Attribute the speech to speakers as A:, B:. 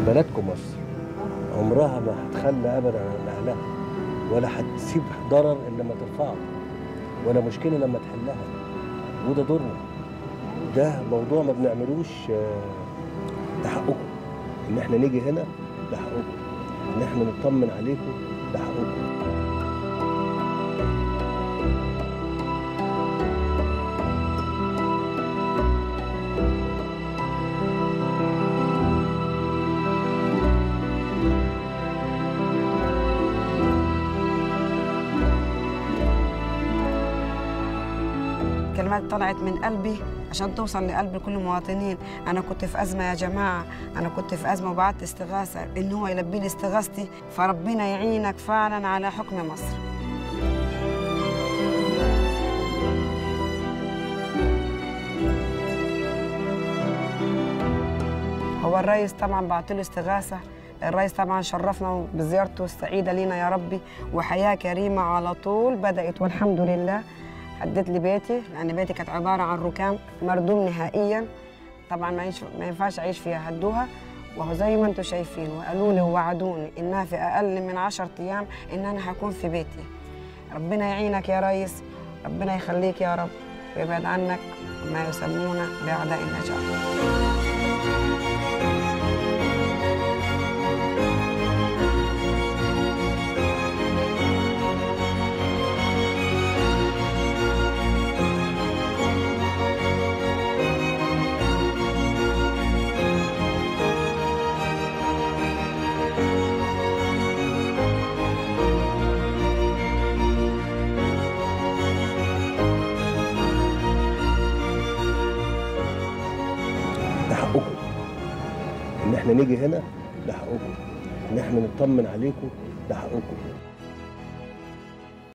A: بلدكم مصر عمرها ما هتخلى ابدا عن اهلها ولا هتسيب ضرر الا لما ترفعه ولا مشكله لما تحلها وده دورنا ده موضوع ما بنعملوش آه، ده حقكم ان احنا نيجي هنا ده حقكم ان احنا نطمن عليكم ده حقكم
B: كلمات طلعت من قلبي عشان توصل لقلب كل المواطنين انا كنت في ازمه يا جماعه انا كنت في ازمه وبعت استغاثه ان هو يلبي لي استغاثتي فربنا يعينك فعلا على حكم مصر هو الرئيس طبعا بعت له استغاثه الرئيس طبعا شرفنا بزيارته السعيده لينا يا ربي وحياه كريمه على طول بدات والحمد لله هديت لي بيتي لان بيتي كانت عباره عن ركام مردوم نهائيا طبعا ما, ينش... ما ينفعش اعيش فيها هدوها وهو زي ما انتم شايفين وقالوا لي ووعدوني انها في اقل من 10 ايام ان انا هكون في بيتي ربنا يعينك يا ريس ربنا يخليك يا رب ويبعد عنك ما يسمون باعداء النجاه
A: ده حقكم ان احنا نيجي هنا ده حقكم ان احنا نطمن عليكم ده حقكم